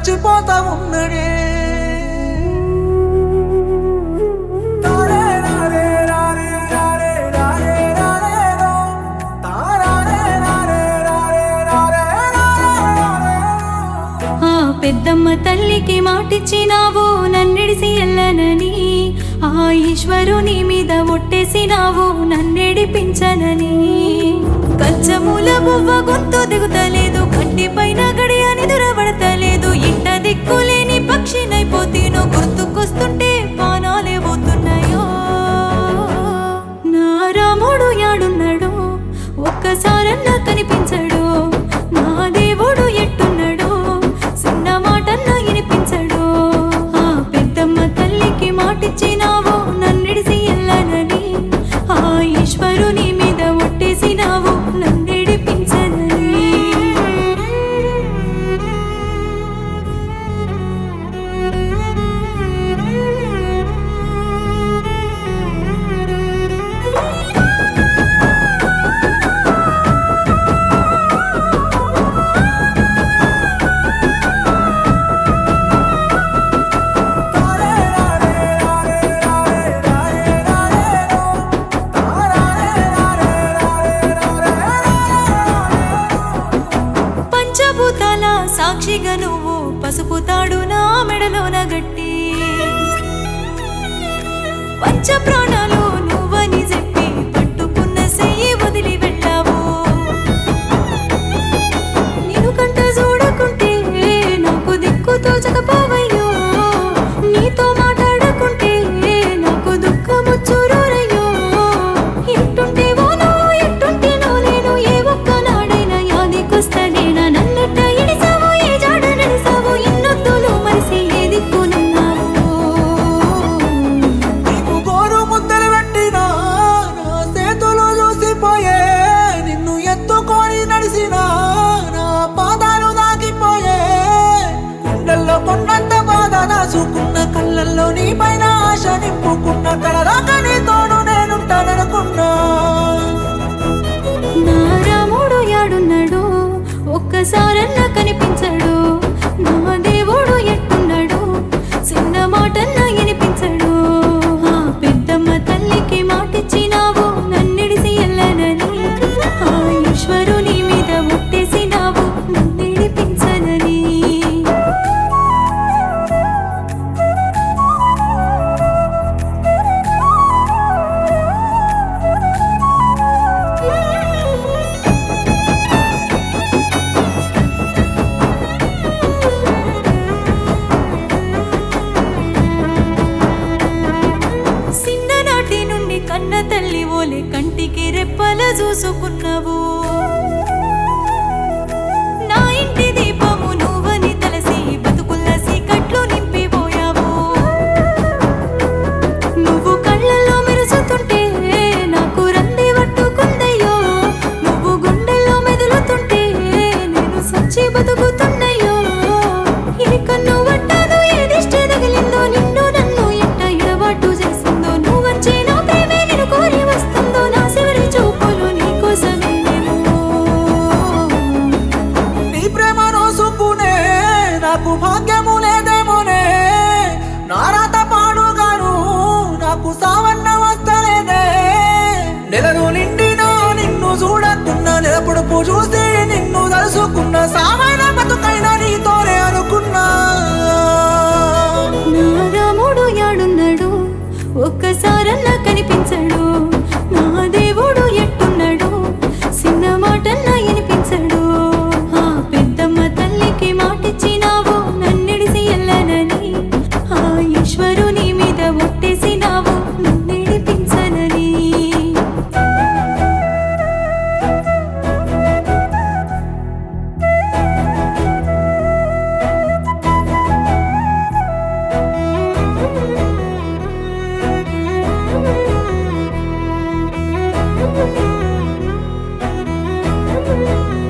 చచ్చిపోతా ఉన్నడే తారే రారే రారే రారే రారే రారేరో. తారారే రారే రారే రారే రారేరో. ఆ పెద్దమ్మ తల్లికి మాటిచ్చినావు నన్నిడిసి ఎల్లనని ఆ ఈశ్వరుని మీద ఒట్టేసినావు నన్నెడిపించనని కచ్చమూల బువ్వ గొంతు దిగుతలేదు కంటి పైన గడియ నిదురబడతలేదు ఇంట దిక్కులేని పక్షినైపోతీను గుర్తుకొస్తుంటే పానాలే పోతున్నాయో నా రాముడు యాడున్నాడు ఒక్కసారన్నా కనిపించడు నా దేవుడు ఎట్టున్నాడు చిన్న మాటన్న వినిపించడు ఆ పెద్దమ్మ తల్లికి మాటిచ్చినావు నన్నిడిసి ఎల్లనని ఆ ఈశ్వరుని మీద ఒట్టేసినావు నన్నెడిపించనని తారే రారే రారే రారే రారే రారేరో. తారారే రారే రారే రారే రారేరో. పంచభూతాల సాక్షిగా నువ్వు పసుపు తాడు నా మెడలోన గట్టి పంచ ప్రాణాలు నువ్వని చెప్పి పట్టుకున్న సెయ్యి వదిలి వెళ్ళావు నేను కంట చూడకుంటే నాకు దిక్కు తోచకపోవయ్యో నీతో మాట్లాడకుంటే నాకు దుఃఖము చూరయ్యో ఎట్టుంటేవో నువ్వు ఎట్టుంటేనో నేను ఏ ఒక్క నాడైనా యాదికొస్తనేనా నన్నట్ట ఇడిసావు ఏ జాడ నడిసావు ఇన్నొద్దులు మరిసి ఏ దిక్కునున్నావు నీకు గోరు ముద్దలు పెట్టినా నా చేతులు చూసిపోయే నిన్ను ఎత్తుకొని నడిసినా నా పాదాలు దాకిపోయే గుండెల్లో కొన్నంత బాధ దాచుకున్న కళ్ళల్లో నీ పైన ఆశ నింపుకున్న కలదాకా నీ తోడు నేనుంటాననుకున్నా నా రాముడు యాడున్నాడు ఒక్కసారన్న కనిపించడు నా దేవుడు ఎట్టున్నాడు చిన్న మాటన్న వినిపించడు ఆ పెద్దమ్మ తల్లికి మాటిచ్చినావు నన్నిడిసి ఎల్లనని ఆ ఈశ్వరుని మీద ముట్టేసినావు నన్నిడిపించనని చిన్ననాటి నుండి కన్న తల్లి ఓలే కంటికి రెప్పల చూసుకున్నావు నా ఇంటి దీపము నువ్వని తలసి బతుకుల్ల సీకట్లు నింపిపోయావు నువ్వు కళ్ళల్లో మెరుసుతుంటే నాకు రంది పట్టుకుందయ్యో నువ్వు గుండెల్లో మెదులుతుంటే నేను సచ్చి బతుకుతున్నయ్యో ఇది కన్ను పట్టదు ఏ దిష్టి తగిలిందో నిన్ను నన్ను ఎట్ట ఎడబాటు చేసిందో నువ్వు వచ్చే నా ప్రేమే నేను కోరి వస్తుందో నా చివరి చూపులు నీ కోసమే నేను నీ ప్రేమ నోసుకునే నాకు భాగ్యము లేదేమోనే నారాత పాడుగాను నాకు సావన్న వస్తలేదే నెలలు నిండినా నిన్ను చూడకున్నా నెలపొడుపు చూసి నిన్ను తలుసుకున్న సామైన బతుకైనా నీతోనే అనుకున్నా నా రాముడు యాడున్నాడు ఒక్కసారన్నా కనిపించడు నా దేవుడు ఎట్టున్నాడు చిన్న మాటన్నా వినిపించడు ఆ పెద్దమ్మ తల్లికి మాటిచ్చినావు నన్నిడిసి ఎల్లనని ఆ ఈశ్వరుని మీద ఒట్టేసినావు నన్నిడిపించనని Thank you.